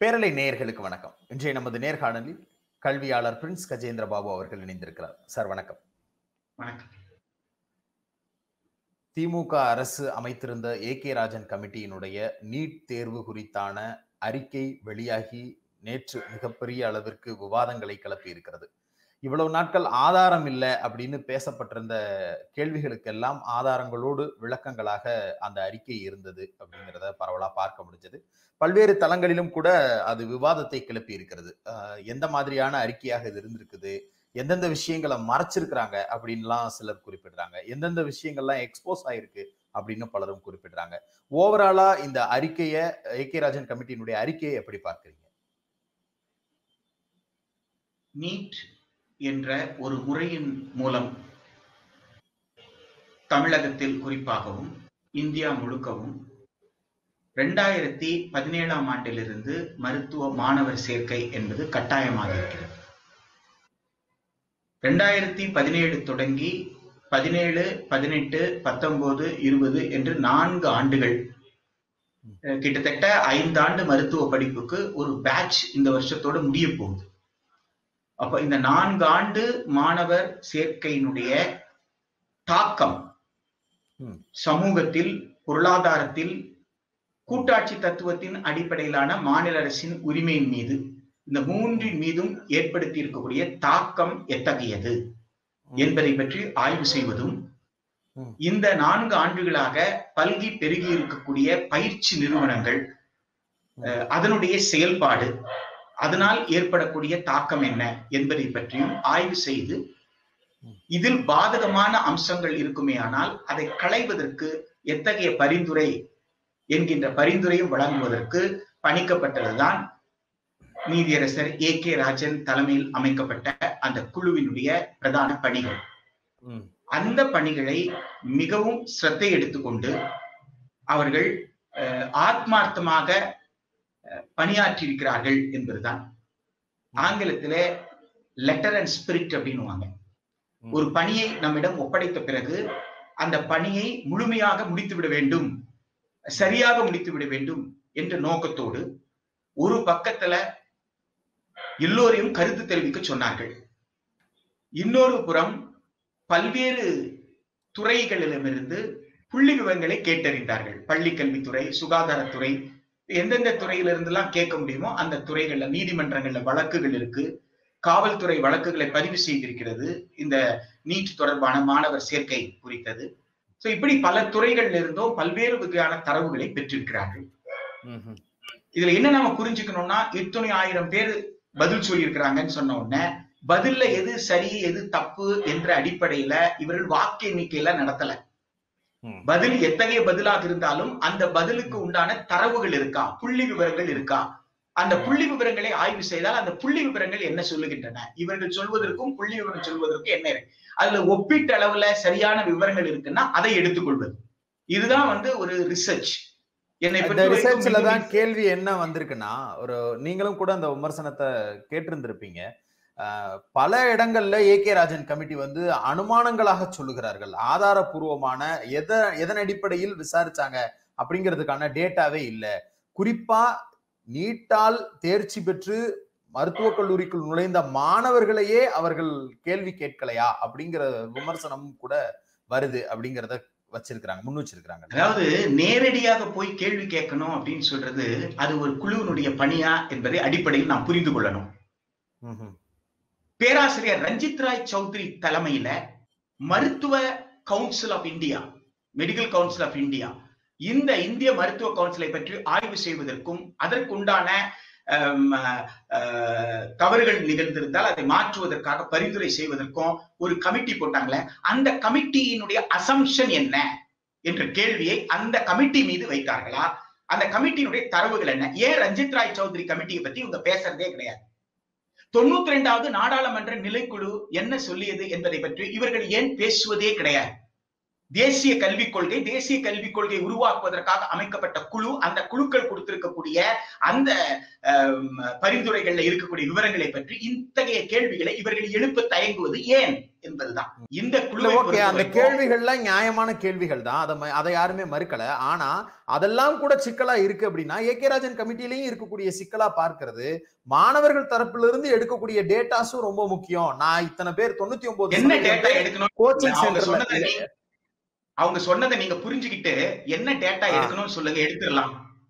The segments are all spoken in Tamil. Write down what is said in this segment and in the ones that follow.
பேரலை நேயர்களுக்கு வணக்கம் இன்றைய நமது நேர்காணலில் கல்வியாளர் பிரின்ஸ் கஜேந்திர பாபு அவர்கள் இணைந்திருக்கிறார் சார் வணக்கம் வணக்கம் திமுக அரசு அமைத்திருந்த ஏ கே ராஜன் கமிட்டியினுடைய நீட் தேர்வு குறித்தான அறிக்கை வெளியாகி நேற்று மிகப்பெரிய அளவிற்கு விவாதங்களை கிளப்பி இருக்கிறது இவ்வளவு நாட்கள் ஆதாரம் இல்லை அப்படின்னு பேசப்பட்டிருந்த கேள்விகளுக்கெல்லாம் ஆதாரங்களோடு விளக்கங்களாக அந்த அறிக்கை இருந்தது அப்படிங்கிறத பரவலா பார்க்க முடிஞ்சது பல்வேறு தளங்களிலும் கூட அது விவாதத்தை கிளப்பி இருக்கிறது அஹ் எந்த மாதிரியான அறிக்கையாக இது இருந்திருக்குது எந்தெந்த விஷயங்களை மறைச்சிருக்கிறாங்க அப்படின்லாம் சிலர் குறிப்பிடுறாங்க எந்தெந்த விஷயங்கள்லாம் எக்ஸ்போஸ் ஆயிருக்கு அப்படின்னு பலரும் குறிப்பிடுறாங்க ஓவராலா இந்த அறிக்கையை ஏ கே ராஜன் கமிட்டியினுடைய அறிக்கையை எப்படி பார்க்கறீங்க நீட் என்ற ஒரு முறையின் மூலம் தமிழகத்தில் குறிப்பாகவும் இந்தியா முழுக்கவும் ரெண்டாயிரத்தி பதினேழாம் ஆண்டிலிருந்து மருத்துவ மாணவர் சேர்க்கை என்பது கட்டாயமாக இருக்கிறது ரெண்டாயிரத்தி பதினேழு தொடங்கி பதினேழு பதினெட்டு பத்தொன்பது இருபது என்று நான்கு ஆண்டுகள் அஹ், கிட்டத்தட்ட ஐந்து ஆண்டு மருத்துவ படிப்புக்கு ஒரு பேட்ச் இந்த வருஷத்தோட முடிய போகுது அப்ப இந்த நான்கு ஆண்டு மாணவர் சேர்க்கையினுடைய தாக்கம் ம். சமூகத்தில் பொருளாதாரத்தில் கூட்டாட்சி தத்துவத்தின் அடிப்படையிலான மாநில அரசின் உரிமையின் மீது இந்த மூன்றின் மீதும் ஏற்படுத்தி இருக்கக்கூடிய தாக்கம் எத்தகையது என்பதை பற்றி ஆய்வு செய்வதும் ம். இந்த நான்கு ஆண்டுகளாக பல்கி பெருகி இருக்கக்கூடிய பயிற்சி நிறுவனங்கள் அஹ், அதனுடைய செயல்பாடு அதனால் ஏற்படக்கூடிய தாக்கம் என்ன என்பதை பற்றியும் ஆய்வு செய்து இதில் பாதகமான அம்சங்கள் இருக்குமே ஆனால் அதை களைவதற்கு எத்தகைய பரிந்துரை என்கின்ற பரிந்துரையும் வழங்குவதற்கு பணிக்கப்பட்டதுதான் நீதியரசர் ஏ கே ராஜன் தலைமையில் அமைக்கப்பட்ட அந்த குழுவினுடைய பிரதான பணிகள் ம். அந்த பணிகளை மிகவும் சிரத்தை எடுத்துக்கொண்டு அவர்கள் அஹ், ஆத்மார்த்தமாக அஹ், பணியாற்றியிருக்கிறார்கள் என்பதுதான் ஆங்கிலத்திலே லெட்டர் அண்ட் ஸ்பிரிட் அப்படின்னுவாங்க ம். ஒரு பணியை நம்மிடம் ஒப்படைத்த பிறகு அந்த பணியை முழுமையாக முடித்துவிட வேண்டும் சரியாக முடித்துவிட வேண்டும் என்ற நோக்கத்தோடு ஒரு பக்கத்துல எல்லோரையும் கருத்து தெரிவிக்க சொன்னார்கள் இன்னொரு புறம் பல்வேறு துறைகளிடமிருந்து புள்ளி விவரங்களை கேட்டறிந்தார்கள் பள்ளி கல்வித்துறை சுகாதாரத்துறை எந்தெந்த துறையிலிருந்தெல்லாம் கேட்க முடியுமோ அந்த துறைகள்ல நீதிமன்றங்கள்ல வழக்குகள் இருக்கு காவல்துறை வழக்குகளை பதிவு செய்திருக்கிறது இந்த நீட் தொடர்பான மாணவர் சேர்க்கை குறித்தது சோ இப்படி பல துறைகள்ல இருந்தும் பல்வேறு வகையான தரவுகளை பெற்றிருக்கிறார்கள் ம்ஹும். இதுல என்ன நாம புரிஞ்சுக்கணும்னா இத்தனை ஆயிரம் பேர் பதில் சொல்லியிருக்கிறாங்கன்னு சொன்ன உடனே பதில்ல எது சரி எது தப்பு என்ற அடிப்படையில இவர்கள் வாக்கு எண்ணிக்கையில நடத்தல ம். பதில் எத்தகைய பதிலாக இருந்தாலும் அந்த பதிலுக்கு உண்டான தரவுகள் இருக்கா புள்ளி விவரங்கள் இருக்கா அந்த புள்ளி விவரங்களை ஆய்வு செய்தால் அந்த புள்ளி விவரங்கள் என்ன சொல்லுகின்றன இவர்கள் சொல்வதற்கும் புள்ளி விவரம் சொல்வதற்கும் என்ன இருக்கு அதுல ஒப்பீட்டு அளவுல சரியான விவரங்கள் இருக்குன்னா அதை எடுத்துக்கொள்வது இதுதான் வந்து ஒரு ரிசர்ச் என்னை இந்த பொறுத்தவரைக்கும் ரிசர்ச்ல தான் மிகவும் கேள்வி என்ன வந்திருக்குன்னா ஒரு நீங்களும் கூட அந்த விமர்சனத்தை கேட்டிருந்திருப்பீங்க அஹ், பல இடங்கள்ல ஏ கே ராஜன் கமிட்டி வந்து அனுமானங்களாக சொல்லுகிறார்கள் ஆதாரபூர்வமான எத எதன் அடிப்படையில் விசாரிச்சாங்க அப்படிங்கிறதுக்கான டேட்டாவே இல்ல குறிப்பா நீட்டால் தேர்ச்சி பெற்று மருத்துவக் கல்லூரிக்குள் நுழைந்த மாணவர்களையே அவர்கள் கேள்வி கேட்கலையா அப்படிங்கிற விமர்சனமும் கூட வருது அப்படிங்கிறத வச்சிருக்கிறாங்க முன் வச்சிருக்கிறாங்க அதாவது நேரடியாக போய் கேள்வி கேட்கணும் அப்படின்னு சொல்றது அது ஒரு குழுவினுடைய பணியா என்பதை அடிப்படையில் நாம் புரிந்து கொள்ளணும் ம்ஹும். பேராசிரியர் ரஞ்சித் ராய் சௌத்ரி தலைமையில மருத்துவ council of India medical council of India இந்த இந்திய மருத்துவ கவுன்சிலை பற்றி ஆய்வு செய்வதற்கும் அதற்குண்டான ஆம், அஹ், தவறுகள் நிகழ்ந்திருந்தால் அதை மாற்றுவதற்காக பரிந்துரை செய்வதற்கும் ஒரு கமிட்டி போட்டாங்களே அந்த கமிட்டியினுடைய அசம்ஷன் என்ன என்ற கேள்வியை அந்த கமிட்டி மீது வைத்தார்களா அந்த கமிட்டியினுடைய தரவுகள் என்ன ஏன் ரஞ்சித் ராய் சௌத்ரி கமிட்டியை பத்தி இவங்க பேசுறதே கிடையாது தொண்ணூத்தி ரெண்டாவது நாடாளுமன்ற நிலைக்குழு என்ன சொல்லியது என்பதை பற்றி இவர்கள் ஏன் பேசுவதே கிடையாது தேசிய கல்விக் கொள்கை தேசிய கல்விக் கொள்கை உருவாக்குவதற்காக அமைக்கப்பட்ட குழு அந்த குழுக்கள் கொடுத்திருக்கக்கூடிய அந்த ஆம், பரிந்துரைகள்ல இருக்கக்கூடிய விவரங்களை பற்றி இத்தகைய கேள்விகளை இவர்கள் எழுப்ப தயங்குவது ஏன் என்பதுதான் இந்த இல்ல குழுவை ஓகே அந்த பொறுத்தவரைக்கும் கேள்விகள்லாம் நியாயமான கேள்விகள் தான் அதை ம- அதை யாருமே மறுக்கல ஆனா அதெல்லாம் கூட சிக்கலா இருக்கு அப்படின்னா ஏ கே ராஜன் கமிட்டிலையும் இருக்கக்கூடிய சிக்கலா பார்க்கிறது மாணவர்கள் தரப்புல இருந்து எடுக்கக்கூடிய டேட்டாஸும் ரொம்ப முக்கியம் நான் இத்தனை பேர் தொண்ணூத்தி ஒன்பது என்ன டேட்டா எடுக்கணும் கோச்சிங் அவங்க சென்டர்ல சொன்னதை நீங்க- அவங்க சொன்னதை நீங்க புரிஞ்சுக்கிட்டு என்ன டேட்டா ஆ. எடுக்கணும்னு சொல்லுங்க எடுத்துடலாம்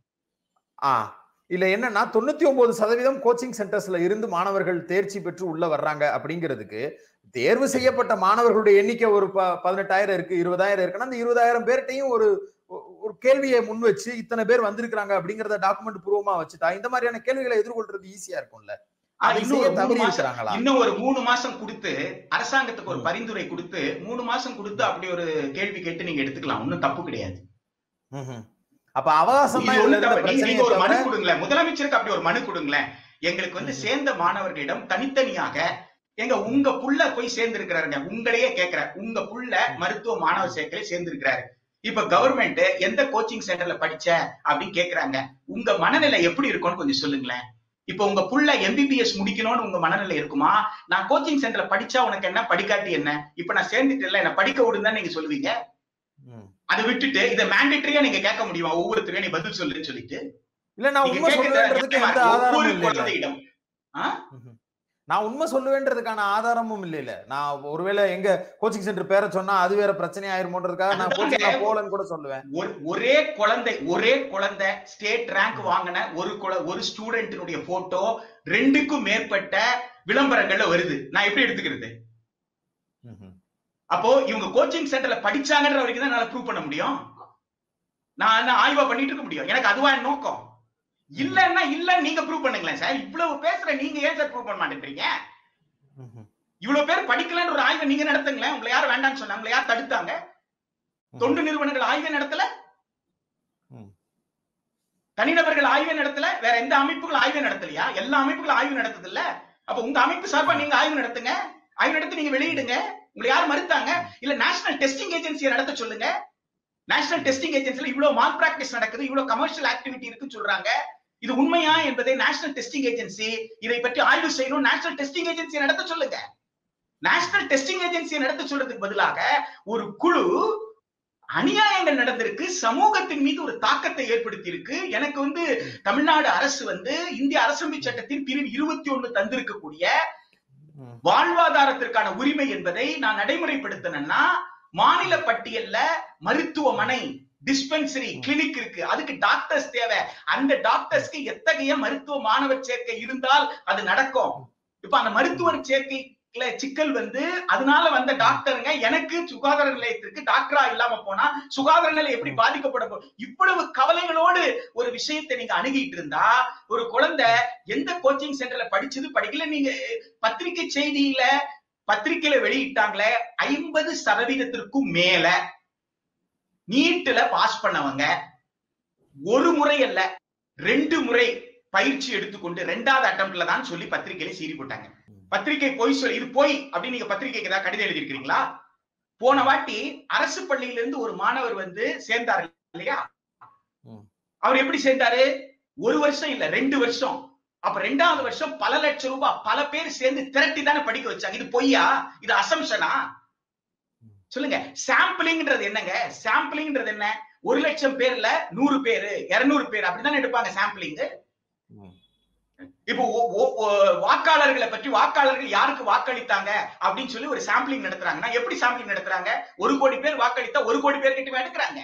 ஆ இல்ல என்னன்னா தொண்ணூத்தி ஒன்பது சதவீதம் கோச்சிங் சென்டர்ஸ்ல இருந்து மாணவர்கள் தேர்ச்சி பெற்று உள்ள வர்றாங்க அப்படிங்கிறதுக்கு தேர்வு செய்யப்பட்ட மாணவர்களுடைய எண்ணிக்கை ஒரு ப பதினெட்டாயிரம் இருக்கு இருபதாயிரம் இருக்குன்னா அந்த இருபதாயிரம் பேர்ட்டையும் ஒரு ஒ- ஒரு கேள்வியை முன் வச்சு இத்தனை பேர் வந்திருக்காங்க அப்படிங்கறத டாக்குமெண்ட் பூர்வமா வச்சுட்டா இந்த மாதிரியான கேள்விகளை எதிர்கொள்றது ஈஸியா இருக்கும்ல ஆ, அதை இன்னும் செய்ய ஒரு மூணு தவறி மாசம் இருக்கிறாங்களா இன்னும் ஒரு மூணு மாசம் கொடுத்து அரசாங்கத்துக்கு ஒரு ம். பரிந்துரை கொடுத்து மூணு மாசம் கொடுத்து அப்படி ஒரு கேள்வி கேட்டு நீங்க எடுத்துக்கலாம் ஒன்னும் தப்பு கிடையாது ம்ஹும். அப்ப அவகாசம் இது தான் இதுல ஒண்ணும் இருந்த தப்பு. நீங்க- பிரச்சனையே நீங்க ஒரு மனு தவிர கொடுங்களேன் முதலமைச்சருக்கு அப்படி ஒரு மனு கொடுங்களேன் எங்களுக்கு வந்து ம்ஹும். சேர்ந்த மாணவர்களிடம் தனித்தனியாக எங்க உங்க புள்ள போய் சேர்ந்து இருக்கிறாருங்க உங்களையே கேக்குற உங்க புள்ள மருத்துவ மாணவர் சேர்க்கையில சேர்ந்து இருக்கிறாரு இப்ப கவர்மெண்ட் எந்த கோச்சிங் சென்டர்ல படிச்ச அப்படின்னு கேக்குறாங்க உங்க மனநிலை எப்படி இருக்கும்னு கொஞ்சம் சொல்லுங்களேன் இப்ப உங்க புள்ள எம்பிபிஎஸ் முடிக்கணும்னு உங்க மனநிலை இருக்குமா நான் கோச்சிங் சென்டர்ல படிச்சா உனக்கு என்ன படிக்காட்டி என்ன இப்ப நான் சேர்ந்துட்டு என்ன படிக்க விடுன்னு நீங்க சொல்லுவீங்க ம். அதை விட்டுட்டு இதை மேண்டேட்டரியா நீங்க கேட்க முடியுமா ஒவ்வொருத்தரையும் நீ பதில் சொல்லுன்னு சொல்லிட்டு இல்ல நான் நீங்க உண்மை கேட்கிற சொல்லுவேன்றதுக்கு எந்த ஒவ்வொரு ஆதாரமும் இல்ல குழந்தையிடம் ஆ? ம்ஹும். நான் உண்மை சொல்லுவேன்றதுக்கான ஆதாரமும் இல்ல இல்ல நான் ஒருவேளை எங்க கோச்சிங் சென்டர் பேரை சொன்னா அது வேற பிரச்சனை ஆயிருமோன்றதுக்காக நான் அதுதாங்க. கோச்சிங் நான் போலன்னு கூட சொல்லுவேன் ஒரு- ஒரே குழந்தை ஒரே குழந்தை ஸ்டேட் ரேங்க் வாங்கின ஒரு குழ ஒரு ஸ்டூடெண்டினுடைய போட்டோ ரெண்டுக்கும் மேற்பட்ட விளம்பரங்கள்ல வருது நான் எப்படி எடுத்துக்கிறது ம்ஹும். அப்போ இவங்க கோச்சிங் சென்டர்ல படிச்சாங்கன்ற வரைக்கும் தான் என்னால ப்ரூவ் பண்ண முடியும் நான் என்ன ஆய்வா பண்ணிட்டு இருக்க முடியும் எனக்கு அதுவா என் நோக்கம் இல்லன்னா இல்ல நீங்க ப்ரூவ் பண்ணுங்களேன் சார் இவ்வளவு பேசுற நீங்க ஏன் சார் ப்ரூவ் பண்ண மாட்டேன்றீங்க ம்ஹும். இவ்வளவு பேர் படிக்கலன்ற ஒரு ஆய்வை நீங்க நடத்துங்களேன் உங்களை யார் வேண்டாம்னு சொன்னாங்க உங்களை யார் தடுத்தாங்க தொண்டு நிறுவனங்கள் ஆய்வே நடத்தல ம். தனிநபர்கள் ஆய்வே நடத்தல வேற எந்த அமைப்புகள் ஆய்வே நடத்தலையா எல்லா அமைப்புகளும் ஆய்வு நடத்துது இல்ல அப்ப உங்க அமைப்பு சார்பா நீங்க ஆய்வு நடத்துங்க ஆய்வு நடத்தி நீங்க வெளியிடுங்க உங்களை யார் மறுத்தாங்க இல்ல நேஷனல் டெஸ்டிங் ஏஜென்சியை நடத்த சொல்லுங்க நேஷனல் டெஸ்டிங் ஏஜென்சில இவ்வளவு மால் பிராக்டிஸ் நடக்குது இவ்வளவு கமர்ஷியல் ஆக்டிவிட்டி இருக்குன்னு சொல்றாங்க இது உண்மையா என்பதை நேஷனல் டெஸ்டிங் ஏஜென்சி இதை பற்றி ஆய்வு செய்யணும் நேஷனல் டெஸ்டிங் ஏஜென்சியை நடத்த சொல்லுங்க நேஷனல் டெஸ்டிங் ஏஜென்சியை நடத்த சொல்றதுக்கு பதிலாக ஒரு குழு அநியாயங்கள் நடந்திருக்கு சமூகத்தின் மீது ஒரு தாக்கத்தை ஏற்படுத்தி இருக்கு எனக்கு வந்து தமிழ்நாடு அரசு வந்து இந்திய அரசமைப்பு சட்டத்தின் பிரிவு இருபத்தி ஒண்ணு தந்திருக்கக்கூடிய ம். வாழ்வாதாரத்திற்கான உரிமை என்பதை நான் நடைமுறைப்படுத்தினேன்னா மாநில பட்டியல்ல மருத்துவமனை டிஸ்பென்சரி கிளினிக் இருக்கு அதுக்கு டாக்டர்ஸ் தேவை அந்த டாக்டர்ஸ்க்கு எத்தகைய மருத்துவ மாணவர் சேர்க்கை இருந்தால் அது நடக்கும் இப்ப அந்த மருத்துவர் சேர்க்கைல சிக்கல் வந்து அதனால வந்த டாக்டருங்க எனக்கு சுகாதார நிலையத்திற்கு டாக்டரா இல்லாம போனா சுகாதார நிலை எப்படி பாதிக்கப்பட போ- இவ்வளவு கவலைகளோடு ஒரு விஷயத்தை நீங்க அணுகிட்டு இருந்தா ஒரு குழந்தை எந்த கோச்சிங் சென்டர்ல படிச்சது படிக்கல நீங்க பத்திரிகை செய்தியில பத்திரிகையில வெளியிட்டாங்களே ஐம்பது சதவீதத்திற்கும் மேல நீட்டுல பாஸ் பண்ணவங்க ஒரு முறை அல்ல ரெண்டு முறை பயிற்சி எடுத்துக்கொண்டு ரெண்டாவது அட்டம்ப்ட்ல தான் சொல்லி பத்திரிகையில சீறி போட்டாங்க பத்திரிகை பொய் சொல்லி இது பொய் அப்படின்னு நீங்க பத்திரிகைக்கு ஏதாவது கடிதம் எழுதியிருக்கிறீங்களா போன வாட்டி அரசு பள்ளியில இருந்து ஒரு மாணவர் வந்து சேர்ந்தாரு இல்லையா ம். அவர் எப்படி சேர்ந்தாரு ஒரு வருஷம் இல்ல ரெண்டு வருஷம் அப்ப ரெண்டாவது வருஷம் பல லட்சம் ரூபாய் பல பேர் சேர்ந்து திரட்டி தானே படிக்க வச்சாங்க இது பொய்யா இது அசம்ஷனா சொல்லுங்க சாம்பிளிங்ன்றது என்னங்க சாம்பிளிங்ன்றது என்ன ஒரு லட்சம் பேர்ல நூறு பேரு இருநூறு பேர் அப்படித்தானே எடுப்பாங்க சாம்பிளிங் ம். இப்போ ஒ- ஒ- ஒ- வாக்காளர்களை பற்றி வாக்காளர்கள் யாருக்கு வாக்களித்தாங்க அப்படின்னு சொல்லி ஒரு சாம்பிளிங் நடத்துறாங்கன்னா எப்படி சாம்பிளிங் நடத்துறாங்க ஒரு கோடி பேர் வாக்களித்தா ஒரு கோடி பேர் கிட்ட எடுக்கிறாங்க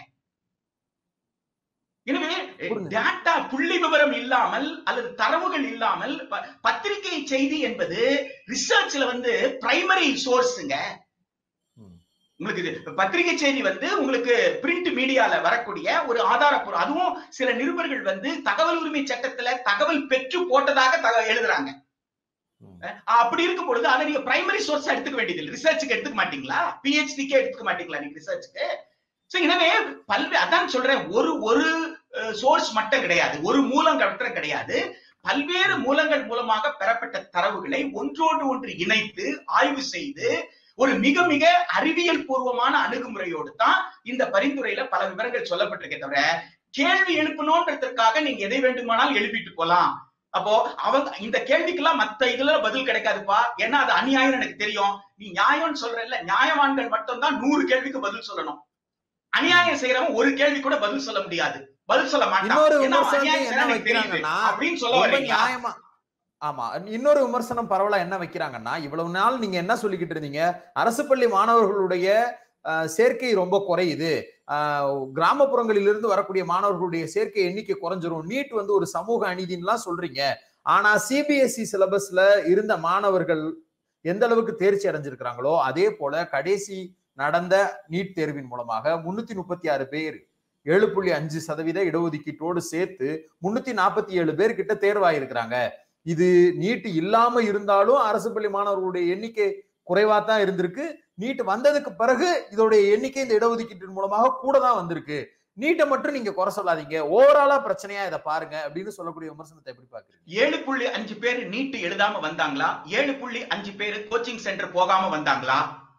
எனவே புரியுது. டேட்டா புள்ளி விவரம் இல்லாமல் அல்லது தரவுகள் இல்லாமல் ப- பத்திரிகை செய்தி என்பது ரிசர்ச்ல வந்து பிரைமரி சோர்ஸுங்க ம். உங்களுக்கு இது பத்திரிகை செய்தி வந்து உங்களுக்கு பிரிண்ட் மீடியால வரக்கூடிய ஒரு ஆதாரப்பூர்வம் அதுவும் சில நிருபர்கள் வந்து தகவல் உரிமை சட்டத்துல தகவல் பெற்று போட்டதாக தக- எழுதுறாங்க ம். அஹ் அப்படி இருக்கும் பொழுது அதை நீங்க பிரைமரி சோர்ஸ் எடுத்துக்க வேண்டியது இல்லை ரிசர்ச்சுக்கு எடுத்துக்க மாட்டீங்களா பிஹெச்டிக்கே எடுத்துக்க மாட்டீங்களா நீங்க ரிசர்ச்சுக்கு சோ எனவே பல்வே அதான் சொல்றேன் ஒரு ஒரு சோர்ஸ் மட்டும் கிடையாது ஒரு மூலம் மட்டும் கிடையாது பல்வேறு மூலங்கள் மூலமாக பெறப்பட்ட தரவுகளை ஒன்றோடு ஒன்று இணைத்து ஆய்வு செய்து ஒரு மிக மிக அறிவியல் பூர்வமான அணுகுமுறையோடு தான் இந்த பரிந்துரையில பல விவரங்கள் சொல்லப்பட்டிருக்கே தவிர கேள்வி எழுப்பணுன்றதுக்காக நீங்க எதை வேண்டுமானால் எழுப்பிட்டு போலாம் அப்போ அவங்க இந்த கேள்விக்கெல்லாம் மத்த இதுல பதில் கிடைக்காதுப்பா ஏன்னா அது அநியாயம் எனக்கு தெரியும் நீ நியாயம்னு சொல்றல்ல நியாயவான்கள் மட்டும்தான் நூறு கேள்விக்கு பதில் சொல்லணும் அநியாயம் செய்யறவன் ஒரு கேள்வி கூட பதில் சொல்ல முடியாது பதில் சொல்ல இன்னொரு மாட்டான் ஏன்னா அவன் விமர்சனத்தை அநியாயம் என்ன செய்யறான்னு எனக்கு தெரியுது வைக்கிறாங்கன்னா அப்படின்னு சொல்ல ரொம்ப வரீங்களா நியாயமா ஆமா இன்னொரு விமர்சனம் பரவலா என்ன வைக்கிறாங்கன்னா இவ்வளவு நாள் நீங்க என்ன சொல்லிக்கிட்டு இருந்தீங்க அரசு பள்ளி மாணவர்களுடைய அஹ், சேர்க்கை ரொம்ப குறையுது அஹ், கிராமப்புறங்களிலிருந்து வரக்கூடிய மாணவர்களுடைய சேர்க்கை எண்ணிக்கை குறைஞ்சிரும் நீட் வந்து ஒரு சமூக அநீதின்னுலாம் சொல்றீங்க ஆனா சிபிஎஸ்இ சிலபஸ்ல இருந்த மாணவர்கள் எந்த அளவுக்கு தேர்ச்சி அடைஞ்சிருக்கிறாங்களோ அதே போல கடைசி நடந்த நீட் தேர்வின் மூலமாக முன்னூத்தி முப்பத்தி ஆறு பேர் ஏழு புள்ளி அஞ்சு சதவீத இடஒதுக்கீட்டோடு சேர்த்து முன்னூத்தி நாற்பத்தி ஏழு பேர் கிட்ட தேர்வாயிருக்கிறாங்க இது நீட் இல்லாம இருந்தாலும் அரசு பள்ளி மாணவர்களுடைய எண்ணிக்கை குறைவா தான் இருந்திருக்கு நீட் வந்ததுக்கு பிறகு இதோடைய எண்ணிக்கை இந்த இடஒதுக்கீட்டின் மூலமாக கூட தான் வந்திருக்கு நீட்டை மட்டும் நீங்க குறை சொல்லாதீங்க ஓவராலா பிரச்சனையா இதை பாருங்க அப்படின்னு சொல்லக்கூடிய விமர்சனத்தை எப்படி பாக்குறீங்க ஏழு புள்ளி அஞ்சு பேர் நீட் எழுதாம வந்தாங்களா ஏழு புள்ளி அஞ்சு பேர் கோச்சிங் சென்டர் போகாம வந்தாங்களா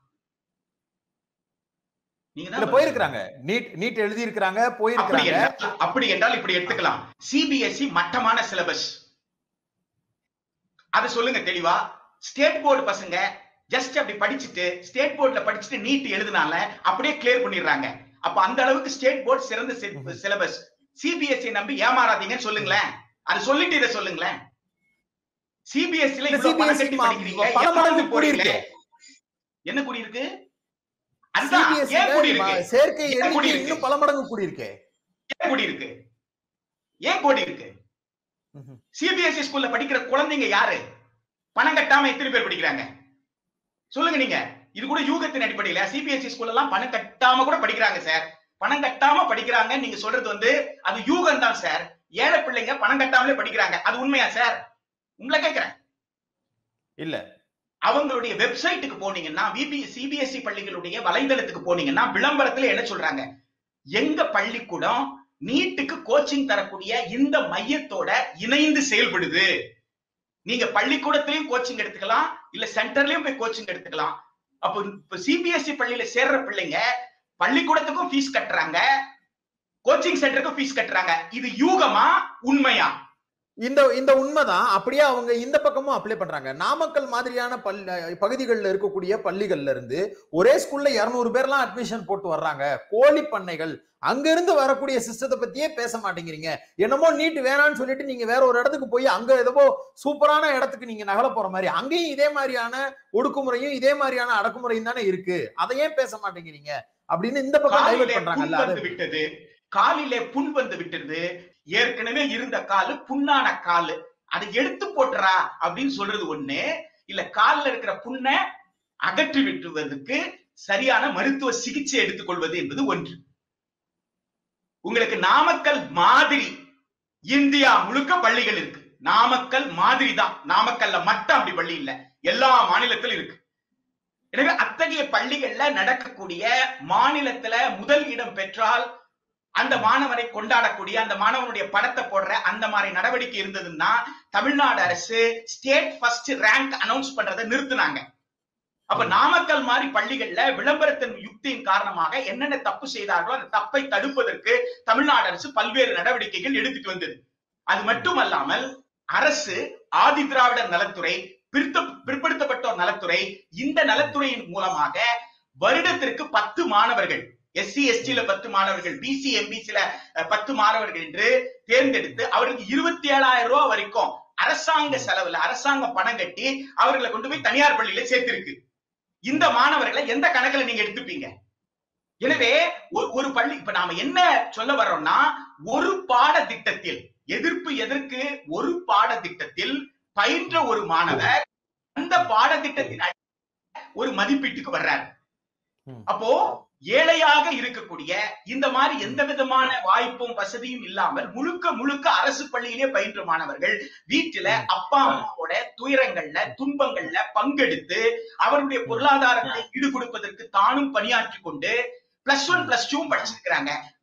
நீங்க இல்ல தான் போயிருக்கிறாங்க நீட் நீட் எழுதி இருக்கிறாங்க அப்படி போயிருக்கிறாங்க என்றால் அப்படி என்றால் இப்படி எடுத்துக்கலாம் சிபிஎஸ்இ மட்டமான சிலபஸ் அது சொல்லுங்க தெளிவா ஸ்டேட் போர்டு பசங்க ஜஸ்ட் அப்படி படிச்சுட்டு ஸ்டேட் போர்டுல படிச்சுட்டு நீட் எழுதுனால அப்படியே கிளியர் பண்ணிடுறாங்க அப்ப அந்த அளவுக்கு ஸ்டேட் போர்டு சிறந்த ம்ஹும். சிலபஸ் சிபிஎஸ்இ நம்பி ஏமாறாதீங்கன்னு சொல்லுங்களேன் அது சொல்லிட்டு இதை சொல்லுங்களேன் சிபிஎஸ்இல இல்ல, இவ்வளவு பணம் CBSE கட்டி மா- படிக்கிறீங்க பல மடங்கு எவ்வளவு போறீங்களே கூடியிருக்கு. என்ன கூடியிருக்கு அதுதான் CBSE ஏன் ல கூடியிருக்கு ம- சேர்க்கை ஏன் எண்ணிக்கை கூடியிருக்கு? இன்னும் பல மடங்கு கூடியிருக்கு ஏன் கூடி இருக்கு ஏன் கூடி இருக்கு ம்ஹும். சிபிஎஸ்இ ஸ்கூல்ல படிக்கிற குழந்தைங்க யாரு பணம் கட்டாம எத்தனை பேர் படிக்கிறாங்க சொல்லுங்க நீங்க இது கூட யூகத்தின் அடிப்படையில சிபிஎஸ்இ ஸ்கூல்ல எல்லாம் பணம் கட்டாம கூட படிக்கிறாங்க சார் பணம் கட்டாம படிக்கிறாங்க நீங்க சொல்றது வந்து அது யூகம் தான் சார் ஏழை பிள்ளைங்க பணம் கட்டாமலே படிக்கிறாங்க அது உண்மையா சார் உங்களை கேட்கிறேன் இல்ல அவங்களுடைய வெப்சைட்டுக்கு போனீங்கன்னா விபி சிபிஎஸ்இ பள்ளிகளுடைய வலைதளத்துக்கு போனீங்கன்னா விளம்பரத்துல என்ன சொல்றாங்க எங்க பள்ளிக்கூடம் நீட்டுக்கு கோச்சிங் தரக்கூடிய இந்த மையத்தோட இணைந்து செயல்படுது நீங்க பள்ளிக்கூடத்திலயும் கோச்சிங் எடுத்துக்கலாம் இல்ல சென்டர்லயும் போய் கோச்சிங் எடுத்துக்கலாம் அப்போ இப்ப சிபிஎஸ்இ பள்ளியில சேர்ற பிள்ளைங்க பள்ளிக்கூடத்துக்கும் ஃபீஸ் கட்டுறாங்க கோச்சிங் சென்டருக்கும் ஃபீஸ் கட்டுறாங்க இது யூகமா உண்மையா இந்த இந்த உண்மைதான் அப்படியே அவங்க இந்த பக்கமும் அப்ளை பண்றாங்க நாமக்கல் மாதிரியான பல் பகுதிகளில் இருக்கக்கூடிய பள்ளிகள்ல இருந்து ஒரே ஸ்கூல்ல இருநூறு பேர்லாம் அட்மிஷன் போட்டு வர்றாங்க கோழி பண்ணைகள் அங்க இருந்து வரக்கூடிய சிஸ்டத்தை பத்தியே பேச மாட்டேங்கிறீங்க என்னமோ நீட் வேணாம்னு சொல்லிட்டு நீங்க வேற ஒரு இடத்துக்கு போய் அங்க ஏதோ சூப்பரான இடத்துக்கு நீங்க நகல போற மாதிரி அங்கேயும் இதே மாதிரியான ஒடுக்குமுறையும் இதே மாதிரியான அடக்குமுறையும் தானே இருக்கு அதை ஏன் பேச மாட்டேங்கிறீங்க அப்படின்னு இந்த பக்கம் டைவர்ட் காலிலே புண் பண்றாங்கல்ல அது வந்து விட்டது காலிலே புண் வந்து விட்டது ஏற்கனவே இருந்த காலு புண்ணான காலு அதை எடுத்து போட்டுறா அப்படின்னு சொல்றது ஒண்ணு இல்ல கால்ல இருக்கிற புண்ணை அகற்றி விட்டுவதற்கு சரியான மருத்துவ சிகிச்சை எடுத்துக்கொள்வது என்பது ஒன்று உங்களுக்கு நாமக்கல் மாதிரி இந்தியா முழுக்க பள்ளிகள் இருக்கு நாமக்கல் மாதிரி தான் நாமக்கல்ல மட்டும் அப்படி பள்ளி இல்ல எல்லா மாநிலத்திலும் இருக்கு எனவே அத்தகைய பள்ளிகள்ல நடக்கக்கூடிய மாநிலத்துல முதல் இடம் பெற்றால் அந்த மாணவரை கொண்டாடக்கூடிய அந்த மாணவனுடைய படத்தை போடுற அந்த மாதிரி நடவடிக்கை இருந்ததுன்னா தமிழ்நாடு அரசு ஸ்டேட் ஃபர்ஸ்ட் ரேங்க் அனௌன்ஸ் பண்றதை நிறுத்தினாங்க அப்ப நாமக்கல் மாதிரி பள்ளிகள்ல விளம்பரத்தின் யுக்தியின் காரணமாக என்னென்ன தப்பு செய்தார்களோ அந்த தப்பை தடுப்பதற்கு தமிழ்நாடு அரசு பல்வேறு நடவடிக்கைகள் எடுத்துட்டு வந்தது அது மட்டுமல்லாமல் அரசு ஆதி திராவிடர் நலத்துறை பிற்ப பிற்படுத்தப்பட்டோர் நலத்துறை இந்த நலத்துறையின் மூலமாக வருடத்திற்கு பத்து மாணவர்கள் எஸ்சி எஸ்டில பத்து மாணவர்கள் பிசி எம்பிசில பத்து மாணவர்கள் என்று தேர்ந்தெடுத்து அவருக்கு இருபத்தி ஏழாயிரம் ரூபாய் வரைக்கும் அரசாங்க செலவுல அரசாங்கம் பணம் கட்டி அவர்களை கொண்டு போய் தனியார் பள்ளியில சேர்த்திருக்கு இந்த மாணவர்களை எந்த கணக்குல நீங்க எடுத்துப்பீங்க எனவே ஒரு- ஒரு பள்ளி இப்ப நாம என்ன சொல்ல வர்றோம்னா ஒரு பாட திட்டத்தில் எதிர்ப்பு எதற்கு ஒரு பாட திட்டத்தில் பயின்ற ஒரு மாணவர் அந்த பாடத்திட்டத்தின் அடிப்படையில ஒரு மதிப்பீட்டுக்கு வர்றார் ம். அப்போ ஏழையாக இருக்கக்கூடிய இந்த மாதிரி எந்த விதமான வாய்ப்பும் வசதியும் இல்லாமல் முழுக்க முழுக்க அரசு பள்ளியிலே பயின்ற மாணவர்கள் வீட்டுல ம். அப்பா அம்மாவோட துயரங்கள்ல துன்பங்கள்ல பங்கெடுத்து அவருடைய பொருளாதாரத்தை ஈடு கொடுப்பதற்கு தானும் பணியாற்றி கொண்டு பிளஸ் ஒன் பிளஸ் டூ படிச்சிருக்கிறாங்க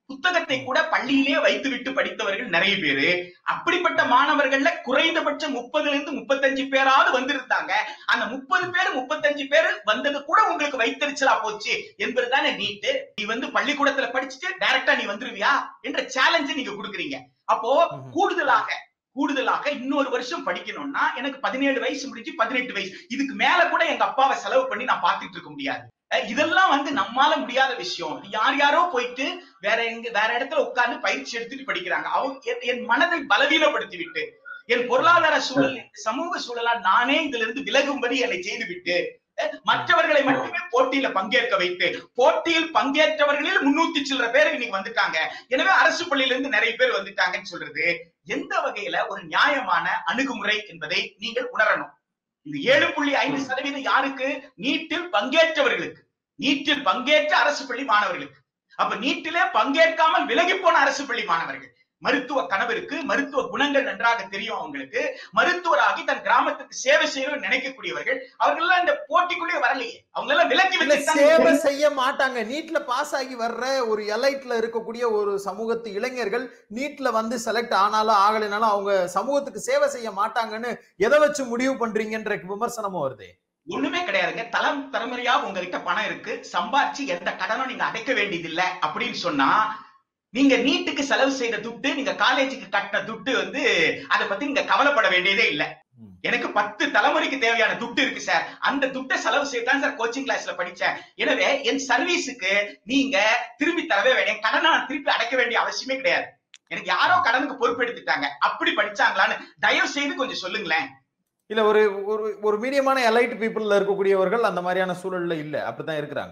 புத்தகத்தை கூட பள்ளியிலே வைத்து விட்டு படித்தவர்கள் நிறைய பேரு அப்படிப்பட்ட மாணவர்கள்ல குறைந்தபட்சம் முப்பதுல இருந்து முப்பத்தஞ்சு பேராவது வந்திருந்தாங்க அந்த முப்பது பேர் முப்பத்தஞ்சு பேர் வந்தது கூட உங்களுக்கு வைத்தறிச்சலா போச்சு என்பதுதானே நீட்டு நீ வந்து பள்ளிக்கூடத்துல படிச்சுட்டு டைரக்டா நீ வந்துருவியா என்ற சேலஞ்சு நீங்க கொடுக்குறீங்க அப்போ ம்ஹும். கூடுதலாக கூடுதலாக இன்னொரு வருஷம் படிக்கணும்னா எனக்கு பதினேழு வயசு முடிஞ்சு பதினெட்டு வயசு இதுக்கு மேல கூட எங்க அப்பாவை செலவு பண்ணி நான் பார்த்துட்டு இருக்க முடியாது அஹ் இதெல்லாம் வந்து நம்மால முடியாத விஷயம் யார் யாரோ போயிட்டு வேற எங்க வேற இடத்துல உட்கார்ந்து பயிற்சி எடுத்துட்டு படிக்கிறாங்க அவங்க என்- என் மனதை பலவீனப்படுத்தி விட்டு என் பொருளாதார சூழல் சமூக சூழலால் நானே இதுல இருந்து விலகும்படி என்னை செய்து விட்டு அஹ் மற்றவர்களை மட்டுமே போட்டியில பங்கேற்க வைத்து போட்டியில் பங்கேற்றவர்களில் முன்னூத்தி சில்லற பேர் இன்னைக்கு வந்துட்டாங்க எனவே அரசு பள்ளியில இருந்து நிறைய பேர் வந்துட்டாங்கன்னு சொல்றது எந்த வகையில ஒரு நியாயமான அணுகுமுறை என்பதை நீங்கள் உணரணும் இந்த ஏழு புள்ளி ஐந்து சதவீதம் யாருக்கு நீட்டில் பங்கேற்றவர்களுக்கு நீட்டில் பங்கேற்ற அரசு பள்ளி மாணவர்களுக்கு அப்ப நீட்டிலே பங்கேற்காமல் விலகி போன அரசு பள்ளி மாணவர்கள் மருத்துவ கனவிற்கு மருத்துவ குணங்கள் நன்றாக தெரியும் அவங்களுக்கு மருத்துவராகி தன் கிராமத்துக்கு சேவை செய்யணும்னு நினைக்கக்கூடியவர்கள் அவர்கள் எல்லாம் இந்த போட்டிக்குள்ளே வரலையே அவங்க எல்லாம் விலக்கி இல்ல வச்சு சேவை செய்ய மாட்டாங்க நீட்ல பாஸ் ஆகி வர்ற ஒரு எலைட்ல இருக்கக்கூடிய ஒரு சமூகத்து இளைஞர்கள் நீட்ல வந்து செலக்ட் ஆனாலும் ஆகலைனாலும் அவங்க சமூகத்துக்கு சேவை செய்ய மாட்டாங்கன்னு எதை வச்சு முடிவு பண்றீங்கன்ற விமர்சனமும் வருது ஒண்ணுமே கிடையாதுங்க தலம் தலைமுறையா உங்ககிட்ட பணம் இருக்கு சம்பாரிச்சு எந்த கடனும் நீங்க அடைக்க வேண்டியதில்லை அப்படின்னு சொன்னா நீங்க நீட்டுக்கு செலவு செய்த துட்டு நீங்க காலேஜுக்கு கட்டின துட்டு வந்து அதை பத்தி நீங்க கவலைப்பட வேண்டியதே இல்ல ம். எனக்கு பத்து தலைமுறைக்கு தேவையான துட்டு இருக்கு சார் அந்த துட்டை செலவு செய்து தான் சார் கோச்சிங் கிளாஸ்ல படிச்சேன் எனவே என் சர்வீஸுக்கு நீங்க திரும்பி தரவே வேண்டிய கடனை நான் திருப்பி அடைக்க வேண்டிய அவசியமே கிடையாது எனக்கு யாரோ கடனுக்கு பொறுப்பெடுத்துட்டாங்க அப்படி படிச்சாங்களான்னு தயவு செய்து கொஞ்சம் சொல்லுங்களேன் இல்ல ஒரு ஒரு ஒரு மீடியமான எலைட் பீப்புள்ல இருக்கக்கூடியவர்கள் அந்த மாதிரியான சூழல்ல இல்ல அப்படித்தான் இருக்கிறாங்க